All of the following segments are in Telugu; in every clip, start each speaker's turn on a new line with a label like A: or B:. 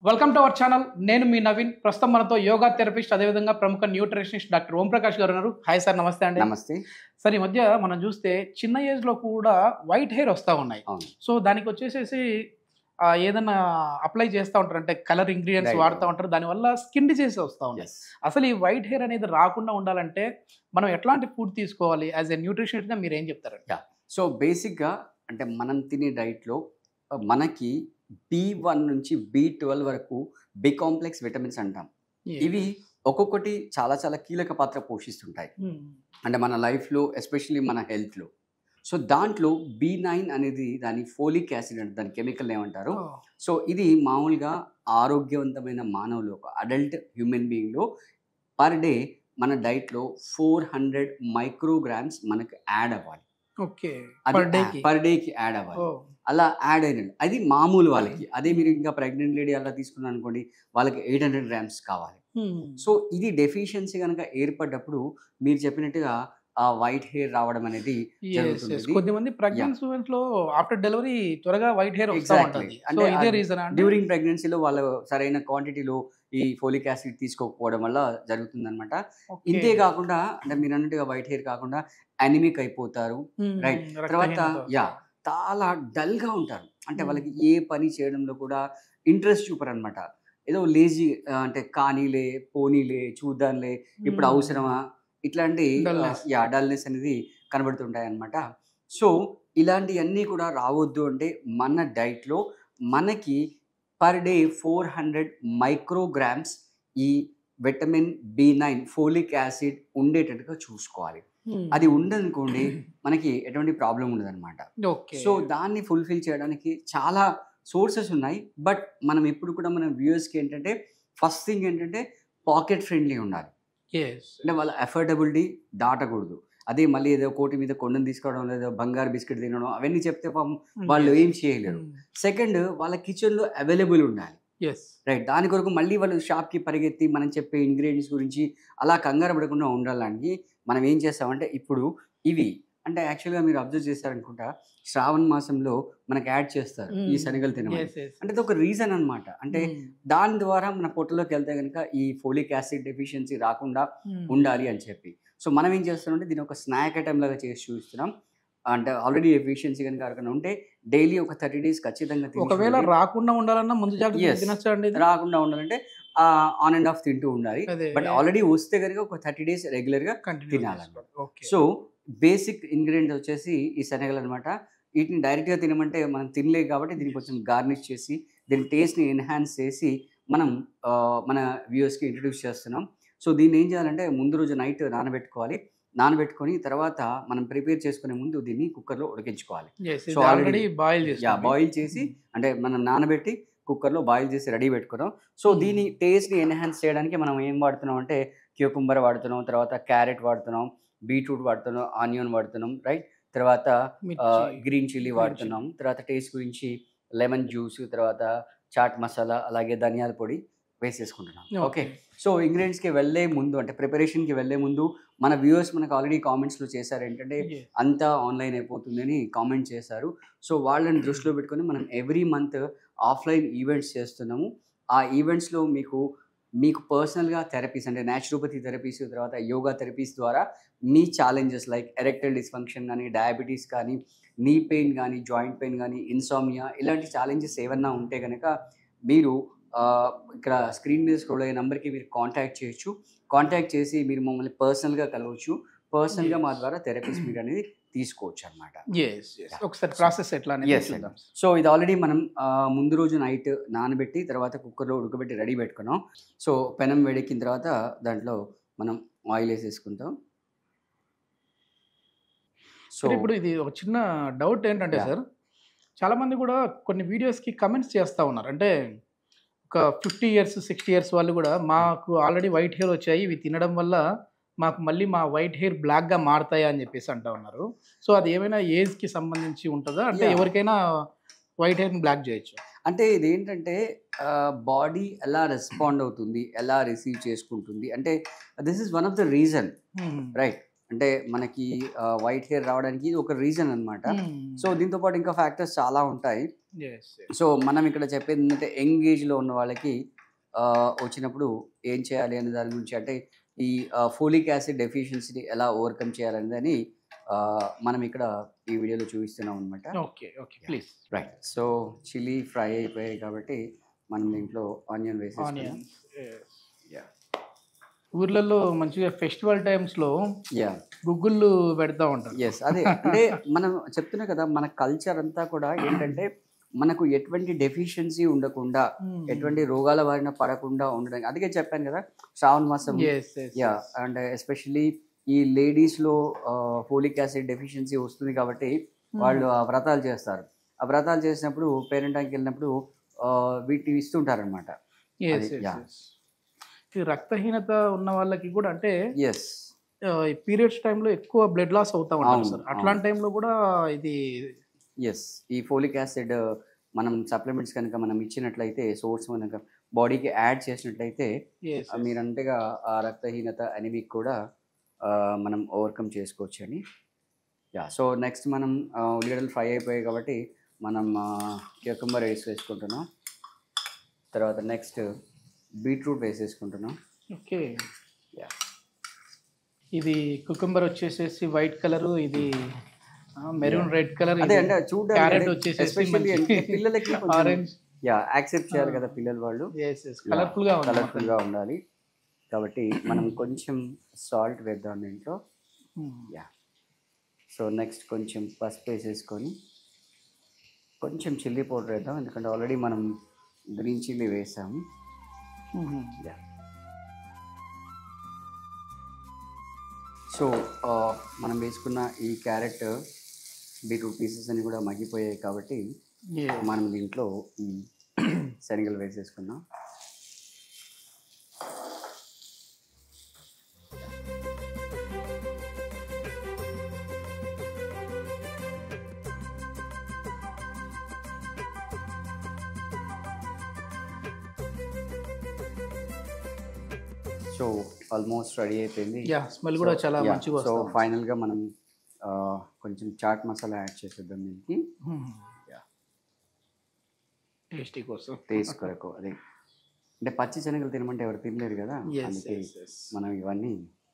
A: వెల్కమ్ టు అవర్ ఛానల్ నేను మీ నవీన్ ప్రస్తుతం మనతో యోగా థెరపిస్ట్ అదేవిధంగా ప్రముఖ న్యూట్రిషనిస్ట్ డాక్టర్ ఓం ప్రకాష్ గారు ఉన్నారు హాయ్ సార్ నమస్తే అండి
B: నమస్తే
A: సార్ ఈ మధ్య మనం చూస్తే చిన్న ఏజ్ లో కూడా వైట్ హెయిర్ వస్తూ ఉన్నాయి
B: అవును
A: సో దానికి వచ్చేసేసి ఆ, ఏదైనా అప్లై చేస్తూ ఉంటారు అంటే కలర్ ఇంగ్రీడియంట్స్
B: Right.
A: వాడుతూ ఉంటారు దానివల్ల స్కిన్ డిసీజ్ వస్తూ ఉన్నాయి
B: ఎస్
A: అసలు ఈ వైట్ హెయిర్ అనేది రాకుండా ఉండాలంటే మనం ఎట్లాంటి ఫుడ్ తీసుకోవాలి యాజ్ ఎ న్యూట్రిషనిస్ట్ గా మీరు ఏం చెప్తారండి
B: సో బేసిక్గా అంటే మనం తినే డైట్లో మనకి బి వన్ నుంచి బి ట్వెల్వ్ వరకు బి కాంప్లెక్స్ విటమిన్స్ అంటాం ఇవి ఒక్కొక్కటి చాలా చాలా కీలక పాత్ర పోషిస్తుంటాయి
A: Hmm.
B: అంటే మన లైఫ్లో ఎస్పెషల్లీ మన హెల్త్లో సో దాంట్లో బి నైన్ అనేది దాని ఫోలిక్ యాసిడ్ అంటే దాని కెమికల్ ఏమంటారు
A: Oh.
B: సో ఇది మామూలుగా ఆరోగ్యవంతమైన మానవులు ఒక అడల్ట్ హ్యూమన్ బీయింగ్లో పర్ డే మన డైట్లో ఫోర్ హండ్రెడ్ మైక్రోగ్రామ్స్ మనకు యాడ్ అవ్వాలి
A: ఓకే
B: అది
A: పర్ డేకి
B: పర్ డేకి యాడ్ అవ్వాలి
A: ఓ
B: అలా యాడ్ అయినది అది మామూలు వాళ్ళకి అదే మీరు ఇంకా ప్రెగ్నెంట్ లేడీ అలా తీసుకున్నారు అనుకోండి వాళ్ళకి ఎయిట్ హండ్రెడ్ గ్రామ్స్ కావాలి సో ఇది డెఫిషియన్సీ కనుక ఏర్పడ్డప్పుడు మీరు చెప్పినట్టుగా ఆ వైట్ హెయిర్ రావడం అనేది జరుగుతుంది.
A: కొద్దిమంది ప్రెగ్నెన్సీ మూమెంట్ లో ఆఫ్టర్ డెలివరీ త్వరగా వైట్ హెయిర్ వస్తూ
B: Exactly.
A: ఉంటుంది
B: అంటే
A: సో ఇదే
B: అది
A: రీజన్
B: డ్యూరింగ్ ప్రెగ్నెన్సీలో వాళ్ళు సరైన క్వాంటిటీలో ఈ ఫోలిక్ యాసిడ్ తీసుకోకపోవడం వల్ల జరుగుతుంది అనమాట ఇంతే కాకుండా అంటే మీరు అన్నట్టుగా వైట్ హెయిర్ కాకుండా అనిమిక్ అయిపోతారు right. తర్వాత యా చాలా డల్గా ఉంటారు అంటే
A: Hmm.
B: వాళ్ళకి ఏ పని చేయడంలో కూడా ఇంట్రెస్ట్ చూపరు అనమాట ఏదో లేజీ అంటే కానీలే పోనీలే చూద్దాంలే ఇప్పుడు అవసరమా ఇట్లాంటి
A: Dullness.
B: యా డల్నెస్ అనేది కనబడుతుంటాయి అనమాట సో ఇలాంటివన్నీ కూడా రావద్దు అంటే మన డైట్లో మనకి per day four hundred micrograms ఈ vitamin B nine folic acid ఉండేటట్టుగా చూసుకోవాలి అది ఉండదనుకోండి మనకి ఎటువంటి ప్రాబ్లం ఉండదన్నమాట
A: ఓకే
B: సో దాన్ని ఫుల్ఫిల్ చేయడానికి చాలా సోర్సెస్ ఉన్నాయి బట్ మనం ఎప్పుడు కూడా మన వ్యూయర్స్కి ఏంటంటే ఫస్ట్ థింగ్ ఏంటంటే పాకెట్ ఫ్రెండ్లీ ఉండాలి అంటే వాళ్ళ అఫోర్డబిలిటీ దాటకూడదు అదే మళ్ళీ ఏదో కోటి మీద కొండను తీసుకోవడం లేదా బంగారు బిస్కెట్ తినడం అవన్నీ చెప్తే పాపం వాళ్ళు ఏం చేయలేరు సెకండ్ వాళ్ళ కిచెన్లో అవైలబుల్ ఉండాలి
A: ఎస్
B: రైట్ దాని కొరకు మళ్ళీ వాళ్ళు షాప్కి పరిగెత్తి మనం చెప్పే ఇంగ్రీడియంట్స్ గురించి అలా కంగారు పడకుండా ఉండాలని మనం ఏం చేస్తామంటే ఇప్పుడు ఇవి అంటే యాక్చువల్గా మీరు అబ్జర్వ్ చేశారనుకుంటా శ్రావణ మాసంలో మనకు యాడ్ చేస్తారు ఈ
A: Mm.
B: శనగలు తినమని అంటే ఇది ఒక రీజన్ అన్నమాట అంటే దాని ద్వారా మన పొట్టలోకి వెళ్తే కనుక ఈ ఫోలిక్ యాసిడ్ డెఫిషియన్సీ రాకుండా ఉండాలి అని చెప్పి సో మనం ఏం చేస్తున్నామంటే దీని ఒక స్నాక్ ఐటమ్ లాగా చేసి చూస్తున్నాం అంటే ఆల్రెడీ ఎఫిషియన్సీ కనుక ఎవరికైనా ఉంటే డైలీ ఒక థర్టీ డేస్ ఖచ్చితంగా తిని
A: ఒకవేళ
B: చూడండి.
A: రాకుండా ఉండాలన్నా ముందు జాగ్రత్త
B: Yes.
A: తినచ్చా అండి ఇది?
B: రాకుండా ఉండాలంటే ఆన్ అండ్ ఆఫ్ తింటూ ఉండాలి
A: అదే
B: బట్ ఆల్రెడీ వస్తే కనుక ఒక థర్టీ డేస్ రెగ్యులర్ గా
A: కంటిన్యూ
B: తినాలన్నమాట.
A: ఓకే
B: సో బేసిక్ ఇంగ్రీడియంట్ వచ్చేసి ఈ శనగలు అనమాట వీటిని డైరెక్ట్ గా తినమంటే మనం తినలేదు కాబట్టి దీన్ని కొంచెం గార్నిష్ చేసి దీని టేస్ట్ ని ఎన్హాన్స్ చేసి మనం ఆ, మన వ్యూవర్స్ కి ఇంట్రడ్యూస్ చేస్తున్నాం సో దీన్ని ఏం చేయాలంటే ముందు రోజు నైట్ నానబెట్టుకోవాలి నానబెట్టుకొని తర్వాత మనం ప్రిపేర్ చేసుకునే ముందు దీన్ని కుక్కర్లో ఉడికించుకోవాలి So
A: already
B: already-
A: boil
B: yeah boil చేసి అంటే మనం నానబెట్టి కుక్కర్లో బాయిల్ చేసి రెడీ పెట్టుకున్నాం సో
A: Hmm.
B: దీని టేస్ట్ని ఎన్హాన్స్ చేయడానికి మనం ఏం వాడుతున్నాం అంటే క్యూకుంబర్ వాడుతున్నాం తర్వాత క్యారెట్ వాడుతున్నాం బీట్రూట్ వాడుతున్నాం ఆనియన్ వాడుతున్నాం రైట్ తర్వాత గ్రీన్ చిల్లీ
A: Green
B: వాడుతున్నాం తర్వాత టేస్ట్ గురించి లెమన్ జ్యూస్ తర్వాత చాట్ మసాలా అలాగే ధనియాల పొడి వేసేసుకుంటున్నాం ఓకే సో ఇంగ్రీడియంట్స్కి వెళ్ళే ముందు అంటే ప్రిపరేషన్కి వెళ్ళే ముందు మన వ్యూవర్స్ మనకు ఆల్రెడీ కామెంట్స్లో చేశారు ఏంటంటే అంతా ఆన్లైన్ అయిపోతుందని కామెంట్ చేశారు సో వాళ్ళని దృష్టిలో పెట్టుకొని మనం ఎవ్రీ మంత్ ఆఫ్లైన్ ఈవెంట్స్ చేస్తున్నాము ఆ ఈవెంట్స్లో మీకు మీకు పర్సనల్గా థెరపీస్ అంటే న్యాచురోపతి థెరపీస్ తర్వాత యోగా థెరపీస్ ద్వారా మీ ఛాలెంజెస్ లైక్ ఎరెక్టల్ డిస్ఫంక్షన్ కానీ డయాబెటీస్ కానీ నీ పెయిన్ కానీ జాయింట్ పెయిన్ కానీ ఇన్సామియా ఇలాంటి ఛాలెంజెస్ ఏమన్నా ఉంటే కనుక మీరు ఆ, ఇక్కడ స్క్రీన్ మీద స్క్రోల్ అయ్యే నెంబర్కి మీరు కాంటాక్ట్ చేయొచ్చు కాంటాక్ట్ చేసి మీరు మమ్మల్ని పర్సనల్గా కలవచ్చు పర్సనల్గా మా ద్వారా థెరపీస్ మీరు అనేది తీసుకోవచ్చు అనమాట
A: Yes, yes. ఒకసారి ప్రాసెస్ ఎట్లా అనేది
B: Yes,
A: చూద్దాం
B: సో ఇది ఆల్రెడీ మనం ఆ, ముందు రోజు నైట్ నానబెట్టి తర్వాత కుక్కర్లో ఉడకబెట్టి రెడీ పెట్టుకున్నాం సో పెనం వేడెక్కిన తర్వాత దాంట్లో మనం ఆయిల్ వేసేసుకుంటాం సో
A: సార్ ఇప్పుడు ఇది ఒక చిన్న డౌట్ ఏంటంటే
B: Yeah.
A: సార్ చాలా మంది కూడా కొన్ని వీడియోస్కి కమెంట్స్ చేస్తూ ఉన్నారు అంటే ఒక ఫిఫ్టీ ఇయర్స్ సిక్స్టీ ఇయర్స్ వాళ్ళు కూడా మాకు ఆల్రెడీ వైట్ హెయిర్ వచ్చాయి ఇవి తినడం వల్ల మాకు మళ్ళీ మా వైట్ హెయిర్ బ్లాక్గా మారుతాయా అని చెప్పేసి అంటూ ఉన్నారు సో అది ఏమైనా ఏజ్కి సంబంధించి ఉంటుందా అంటే
B: Yeah.
A: ఎవరికైనా వైట్ హెయిర్ని బ్లాక్ చేయొచ్చు
B: అంటే ఇది ఏంటంటే బాడీ ఎలా రెస్పాండ్ అవుతుంది ఎలా రిసీవ్ చేసుకుంటుంది అంటే this is one of the reason right అంటే మనకి వైట్ హెయిర్ రావడానికి ఇది ఒక రీజన్ అన్నమాట సో దీంతో పాటు ఇంకా ఫ్యాక్టర్స్ చాలా ఉంటాయి సో మనం ఇక్కడ చెప్పేది ఏంటంటే యంగ్ ఏజ్లో ఉన్న వాళ్ళకి ఆ, వచ్చినప్పుడు ఏం చేయాలి అనే దాని గురించి అంటే ఈ ఫోలిక్ యాసిడ్ డెఫిషియన్సీని ఎలా ఓవర్కమ్ చేయాలనేది ఆ, మనం ఇక్కడ ఈ వీడియోలో చూపిస్తున్నాం అనమాట
A: okay okay please
B: right so chilli fry అయిపోయాయి కాబట్టి మనం దీంట్లో ఆనియన్ వేసేసుకున్నాం
A: ఆనియన్స్
B: Yeah.
A: ఊర్లలో మంచిగా ఫెస్టివల్ టైమ్స్ లో
B: యా
A: గుగ్గుళ్ళు పెడతా ఉంటారు
B: ఎస్ అదే అంటే మనం చెప్తున్నా కదా మన కల్చర్ అంతా కూడా ఏంటంటే మనకు ఎటువంటి డెఫిషియన్సీ ఉండకుండా ఎటువంటి రోగాల బారిన పడకుండా ఉండడానికి అందుకే చెప్పాను కదా శ్రావణ మాసం
A: Yes, yes,
B: yeah
A: yes.
B: And especially ఈ లేడీస్ లో ఫోలిక్ యాసిడ్ డెఫిషియన్సీ వస్తుంది కాబట్టి వాళ్ళు ఆ వ్రతాలు చేస్తారు ఆ వ్రతాలు చేసినప్పుడు పేరెంటానికి వెళ్ళినప్పుడు ఆ, వీటిని ఇస్తుంటారనమాట
A: Yes,
B: అది,
A: yes,
B: yeah.
A: yes. ఈ రక్తహీనత ఉన్న వాళ్ళకి కూడా అంటే
B: ఎస్
A: పీరియడ్స్ టైంలో ఎక్కువ బ్లడ్ లాస్ అవుతా ఉంటారు
B: అవును,
A: సార్ అట్లాంటి టైంలో కూడా ఇది
B: ఎస్ ఈ ఫోలిక్ యాసిడ్ మనం సప్లిమెంట్స్ కనుక మనం ఇచ్చినట్లయితే సోర్స్ కనుక బాడీకి యాడ్ చేసినట్లయితే
A: yes,
B: ఆ మీరంటగా ఆ రక్తహీనత ఎనిమిక్ కూడా ఆ, మనం ఓవర్కమ్ చేసుకోవచ్చు అని యా సో నెక్స్ట్ మనం ఆ, ఉల్లిగడ్డలు ఫ్రై అయిపోయాయి కాబట్టి మనం క్యూకంబర్ వేసి వేసుకుంటున్నాం తర్వాత నెక్స్ట్ బీట్రూట్ వేసేసుకుంటున్నాం
A: ఓకే
B: యా
A: ఇది కుకుంబర్ వచ్చేసేసి వైట్ కలర్ ఇది మెరూన్ రెడ్ కలర్
B: అదే అంటే
A: క్యారెట్
B: చూడండి
A: వచ్చేసేసి
B: ఎస్పెషల్లీ పిల్లలకి
A: ఆరెంజ్
B: యా యాక్సెప్ట్ చేయాలి కదా పిల్లలు వాళ్ళు
A: కలర్ఫుల్ గా ఉంది
B: కలర్ఫుల్
A: మొత్తం.
B: గా ఉండాలి కాబట్టి మనం కొంచెం సాల్ట్ వేద్దాం దీంట్లో
A: Hmm.
B: యా సో నెక్స్ట్ కొంచెం పసుపు వేసేసుకొని కొంచెం చిల్లీ పౌడర్ వేద్దాం ఎందుకంటే ఆల్రెడీ మనం గ్రీన్ చిల్లీ వేసాము
A: Mhm.
B: యా సో మనం వేసుకున్న ఈ క్యారెట్ బీట్రూట్ పీసెస్ అన్ని కూడా మగ్గిపోయాయి కాబట్టి
A: Yeah.
B: మనం దీంట్లో ఈ శనగలు వేసేసుకున్నాం సో ఆల్మోస్ట్ రెడీ అయిపోయింది
A: యా స్మెల్ కూడా చాలా
B: Yeah,
A: మంచిగా
B: సో
A: వస్తుంది
B: ఫైనల్గా మనం ఆ, కొంచెం చాట్ మసాలా యాడ్ చేసేద్దాం దీనికి Yeah.
A: టేస్టీ కోసం
B: టేస్ట్ కొరకు అదే అంటే పచ్చి శనగలు తినమంటే ఎవరు తినలేరు కదా
A: Yes,
B: అందుకే
A: yes, yes.
B: మనం ఇవన్నీ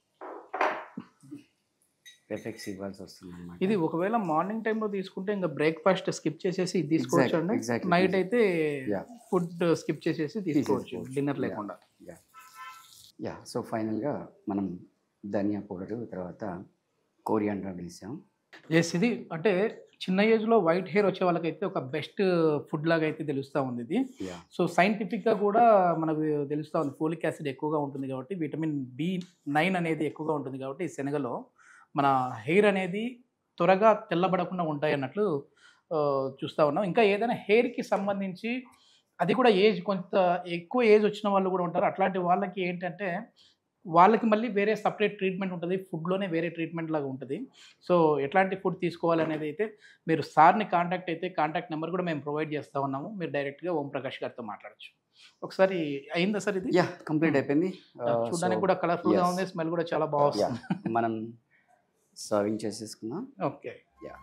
B: ఎఫెక్ట్స్ ఇవ్వాల్సి వస్తుంది అనమాట
A: ఇది ఒకవేళ మార్నింగ్ టైంలో తీసుకుంటే ఇంకా బ్రేక్ఫాస్ట్ స్కిప్ చేసేసి ఇది తీసుకోవచ్చు అండి
B: exactly.
A: నైట్ అయితే
B: Yeah.
A: ఫుడ్ స్కిప్ చేసేసి తీసుకోవచ్చు
B: తీసేసుకోవచ్చు.
A: Dinner
B: Yeah.
A: లేకుండా
B: యా సో ఫైనల్గా మనం ధనియా పౌడర్ తర్వాత కోరియాండర్ వేసాం
A: ఎస్ ఇది అంటే చిన్న ఏజ్లో వైట్ హెయిర్ వచ్చే వాళ్ళకైతే ఒక బెస్ట్ ఫుడ్ లాగా అయితే తెలుస్తూ ఉంది ఇది
B: యా
A: సో సైంటిఫిక్గా కూడా మనకు తెలుస్తూ ఉంది ఫోలిక్ యాసిడ్ ఎక్కువగా ఉంటుంది కాబట్టి విటమిన్ బి నైన్ అనేది ఎక్కువగా ఉంటుంది కాబట్టి ఈ శనగలో మన హెయిర్ అనేది త్వరగా తెల్లబడకుండా ఉంటాయి అన్నట్లు ఆ, చూస్తూ ఉన్నాం ఇంకా ఏదైనా హెయిర్కి సంబంధించి అది కూడా ఏజ్ కొంత ఎక్కువ ఏజ్ వచ్చిన వాళ్ళు కూడా ఉంటారు అట్లాంటి వాళ్ళకి ఏంటంటే వాళ్ళకి మళ్ళీ వేరే సపరేట్ ట్రీట్మెంట్ ఉంటుంది ఫుడ్లోనే వేరే ట్రీట్మెంట్ లాగా ఉంటుంది సో ఎట్లాంటి ఫుడ్ తీసుకోవాలి అనేది అయితే మీరు సార్ని కాంటాక్ట్ అయితే కాంటాక్ట్ నెంబర్ కూడా మేము ప్రొవైడ్ చేస్తూ ఉన్నాము మీరు డైరెక్ట్గా ఓం ప్రకాష్ గారితో మాట్లాడచ్చు ఒకసారి అయిందా సార్ ఇది
B: యా కంప్లీట్ అయిపోయింది
A: చూడడానికి కూడా కలర్ఫుల్గా
B: yes.
A: ఉంది స్మెల్ కూడా చాలా బాగా
B: యా
A: వస్తుంది
B: మనం సర్వింగ్ చేసేసుకున్నాం
A: ఓకే
B: Yeah.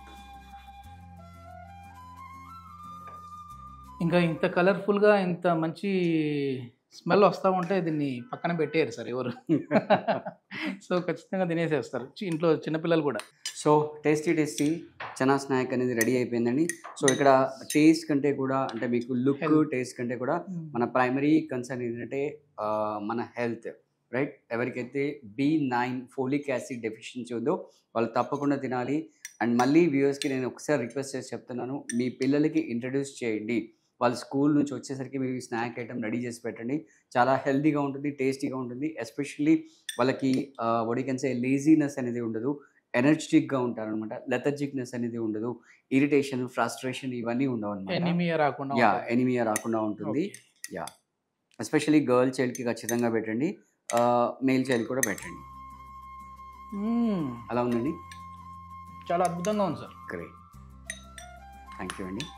A: ఇంకా ఇంత కలర్ఫుల్గా ఇంత మంచి స్మెల్ వస్తూ ఉంటే దీన్ని పక్కన పెట్టేయరు సార్ ఎవరు సో ఖచ్చితంగా తినేసేస్తారు చి- ఇంట్లో చిన్నపిల్లలు కూడా
B: so tasty tasty chana snack అనేది రెడీ అయిపోయిందండి సో ఇక్కడ టేస్ట్ కంటే కూడా అంటే మీకు లుక్
A: Health.
B: టేస్ట్ కంటే కూడా మన ప్రైమరీ కన్సర్న్ ఏంటంటే ఆ, మన హెల్త్ రైట్ ఎవరికైతే B nine folic acid deficiency ఉందో వాళ్ళు తప్పకుండా తినాలి అండ్ మళ్ళీ వ్యూవర్స్కి నేను ఒకసారి రిక్వెస్ట్ చేసి చెప్తున్నాను మీ పిల్లలకి ఇంట్రడ్యూస్ చేయండి వాళ్ళ స్కూల్ నుంచి వచ్చేసరికి మీరు స్నాక్ ఐటమ్ రెడీ చేసి పెట్టండి చాలా హెల్తీగా ఉంటుంది టేస్టీగా ఉంటుంది ఎస్పెషల్లీ వాళ్ళకి వడికన్సే లేజీనెస్ అనేది ఉండదు ఎనర్జెటిక్గా ఉంటారనమాట లెథర్జిక్నెస్ అనేది ఉండదు ఇరిటేషన్ ఫ్రస్ట్రేషన్ ఇవన్నీ ఉండవు అనమాట
A: ఎనిమియా రాకుండా
B: యా
A: ఉంటుంది.
B: ఎనిమియా రాకుండా ఉంటుంది
A: Okay.
B: ఎస్పెషల్లీ గర్ల్ చైల్డ్కి ఖచ్చితంగా పెట్టండి మేల్ చైల్డ్ కూడా పెట్టండి
A: మ్మ్.
B: అలా ఉందండి
A: చాలా అద్భుతంగా ఉంది సార్
B: గ్రేట్ థ్యాంక్ యూ అండి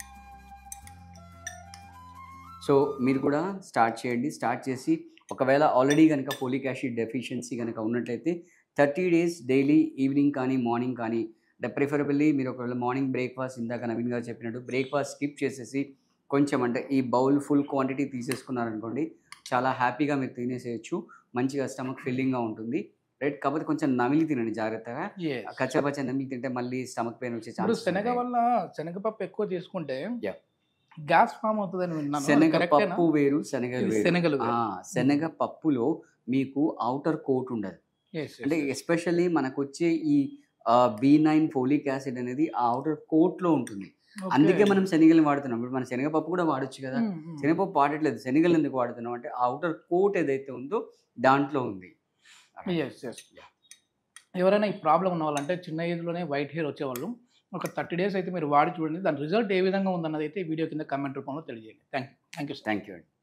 B: సో మీరు కూడా స్టార్ట్ చేయండి స్టార్ట్ చేసి ఒకవేళ ఆల్రెడీ కనుక ఫోలిక్ యాసిడ్ డెఫిషియన్సీ కనుక ఉన్నట్లయితే థర్టీ డేస్ డైలీ ఈవినింగ్ కానీ మార్నింగ్ కానీ అంటే ప్రిఫరబుల్లీ మీరు ఒకవేళ మార్నింగ్ బ్రేక్ఫాస్ట్ ఇందాక నవీన్ గారు చెప్పినట్టు బ్రేక్ఫాస్ట్ స్కిప్ చేసేసి కొంచెం అంటే ఈ బౌల్ ఫుల్ క్వాంటిటీ తీసేసుకున్నారనుకోండి చాలా హ్యాపీగా మీరు తినేసేయచ్చు మంచిగా స్టమక్ ఫిల్లింగ్గా ఉంటుంది రైట్ కాకపోతే కొంచెం నమిలి తినండి జాగ్రత్తగా
A: Yes.
B: కచ్చపచ్చ నమిలి తింటే మళ్ళీ స్టమక్ పెయిన్ వచ్చే
A: ఇప్పుడు
B: ఛాన్స్
A: శనగ వల్ల శనగపప్పు ఎక్కువ తీసుకుంటే
B: Yeah.
A: గ్యాస్ ఫామ్ అవుతుందని విన్నాను
B: శనగ
A: కరెక్టేనా?
B: పప్పు వేరు శనగలు
A: ఇది
B: వేరు
A: శనగలు
B: ఆ, శనగ పప్పులో మీకు అవుటర్ కోట్ ఉండదు
A: Yes, yes,
B: అంటే
A: yes.
B: ఎస్పెషల్లీ మనకు వచ్చే ఈ బి నైన్ ఫోలిక్ యాసిడ్ అనేది ఆ అవుటర్ కోట్ లో ఉంటుంది
A: Okay.
B: అందుకే మనం శనగలు వాడుతున్నాం ఇప్పుడు మన శనగపప్పు కూడా వాడొచ్చు కదా
A: మ్మ్, మ్మ్.
B: శనగపప్పు వాడట్లేదు శనగలు ఎందుకు వాడుతున్నాం అంటే ఆ అవుటర్ కోట్ ఏదైతే ఉందో దాంట్లో ఉంది
A: Yes, yes. ఎవరైనా ఈ ప్రాబ్లం ఉన్న వాళ్ళంటే చిన్న ఏజ్లోనే వైట్ హెయిర్ వచ్చేవాళ్ళు ఒక థర్టీ డేస్ అయితే మీరు వాడి చూడండి దాని రిజల్ట్ ఏ విధంగా ఉందన్నది అయితే ఈ వీడియో కింద కమెంట్ రూపంలో తెలియజేయండి thank you thank you
B: thank you అండి